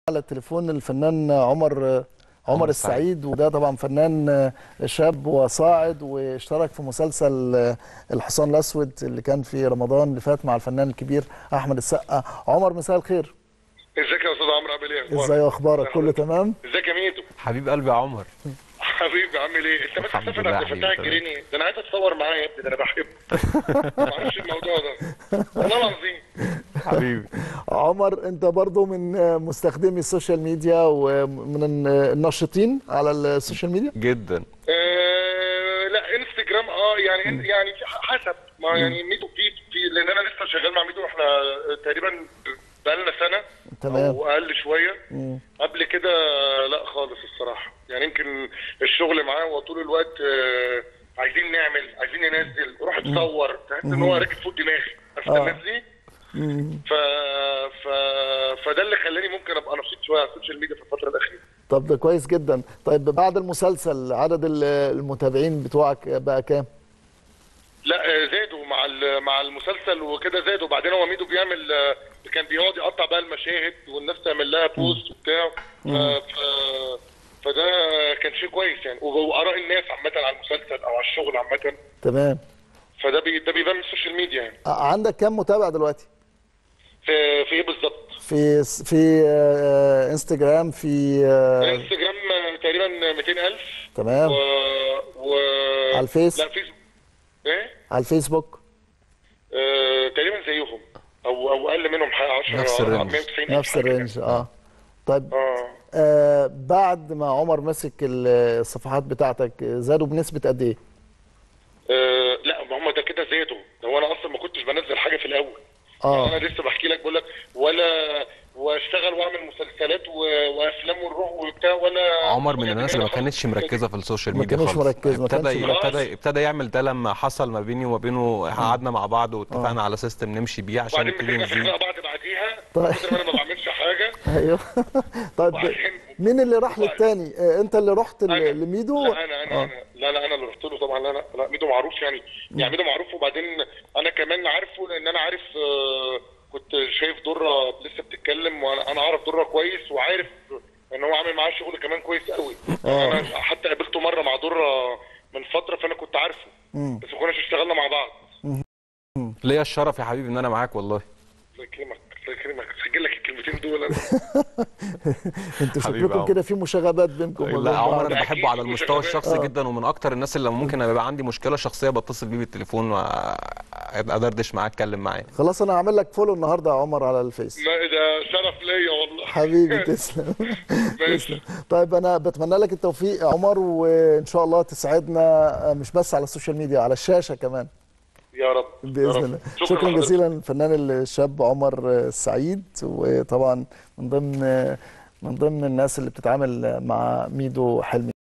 على التليفون الفنان عمر عمر السعيد وده طبعا فنان شاب وصاعد واشترك في مسلسل الحصان الاسود اللي كان في رمضان اللي فات مع الفنان الكبير احمد السقا عمر مساء الخير ازيك يا استاذ عمرو عامل ايه اخبارك؟ ازاي اخبارك كله تمام ازيك يا ميدو حبيب قلبي يا عمر حبيبي عامل ايه انت الحمد بس لله عبد حبيبي، الفتاح تمام. الجريني ده انا عايز اتصور معاه يا ابني ده انا بحبه ما اعرفش الموضوع ده والله العظيم حبيبي عمر انت برضو من مستخدمي السوشيال ميديا ومن الناشطين على السوشيال ميديا جدا آه لا انستجرام اه يعني يعني في حسب ما يعني ميدو في في لان انا لسه شغال مع ميدو احنا تقريبا بقالنا سنه تمام. او اقل شويه قبل كده لا خالص الصراحه يعني يمكن الشغل معاه هو طول الوقت آه، عايزين نعمل عايزين ننزل روح تصور تحس ان هو راكب فوق دماغي عرفت آه. الناس دي ف... ف... فده اللي خلاني ممكن ابقى نشيط شويه على السوشيال ميديا في الفتره الاخيره طب ده كويس جدا طيب بعد المسلسل عدد ال- المتابعين بتوعك بقى كام لا آه، زادوا مع ال- مع المسلسل وكده زادوا وبعدين هو ميدو بيعمل آه، كان بيقعد يقطع بقى المشاهد والناس تعمل لها بوست وبتاع ف... ف... فده كان شيء كويس يعني و- واراء الناس عامه على المسلسل او على الشغل عامه تمام فده بي... ده بيبان من السوشيال ميديا يعني ع- عندك كام متابع دلوقتي في, في ايه بالظبط؟ في في آه، انستجرام في آه، انستجرام آه، تقريبا 200000 تمام و... و... على الفيس؟ لا فيسبوك ايه؟ على الفيسبوك آه، تقريبا زيهم او او اقل منهم حاجه 10 نفس الرينج. 190 نفس الرينج اه طيب اه آه بعد ما عمر مسك ال- الصفحات بتاعتك زادوا بنسبة قد ايه؟ آه، لا ما هم ده كده زادوا ده هو انا اصلا ما كنتش بنزل حاجه في الاول اه انا لسه بحكي لك بقول لك ولا واشتغل واعمل مسلسلات و- وافلام ونروح وبتاع ولا عمر من الناس اللي ما كانتش مركزه في السوشيال ما ميديا كانوش خالص مركز، ما ابتدى كانش ابتدى ابتدى يعمل ده لما حصل ما بيني وما بينه قعدنا مع بعض واتفقنا على سيستم نمشي بيه عشان وبعدين نبتدي مسكنا في نزيد خناقه بعض بعديها طيب. قلت له انا ما بعملش حاجه ايوه طيب وبعدين- مين اللي راح للتاني؟ آه انت اللي رحت ل- أنا. لميدو؟ لا انا انا, آه. أنا لا لا انا اللي رحت له طبعا لا لا لا ميدو معروف يعني يعني ميدو معروف وبعدين انا كمان عارفه لان انا عارف آه، كنت شايف دره لسه بتتكلم وانا انا اعرف دره كويس وعارف ان هو عامل معاه شغل كمان كويس قوي آه. انا حتى قابلته مره مع دره من فتره فانا كنت عارفه بس ما كناش اشتغلنا مع بعض ليا الشرف يا حبيبي ان انا معاك والله الله يكرمك الله يكرمك سجل لك الكلمتين دول أنا. انتوا حبيبي شكلكم عمر. كده في مشاغبات بينكم وبين لا عمر بعض. انا ده بحبه أكيد على المستوى مشاغبات. الشخصي آه. جدا ومن اكتر الناس اللي ممكن يبقى عندي مشكله شخصيه بتصل بيه بالتليفون وابقى ادردش معاه اتكلم معاه خلاص انا هعمل لك فولو النهارده يا عمر على الفيس لا ده شرف ليا والله حبيبي تسلم ماشي. تسلم طيب انا بتمنى لك التوفيق يا عمر وان شاء الله تسعدنا مش بس على السوشيال ميديا على الشاشه كمان يا رب يا باذن رب. الله شكرا حضرتك. جزيلا الفنان الشاب عمر السعيد وطبعا من ضمن من ضمن الناس اللي بتتعامل مع ميدو حلمي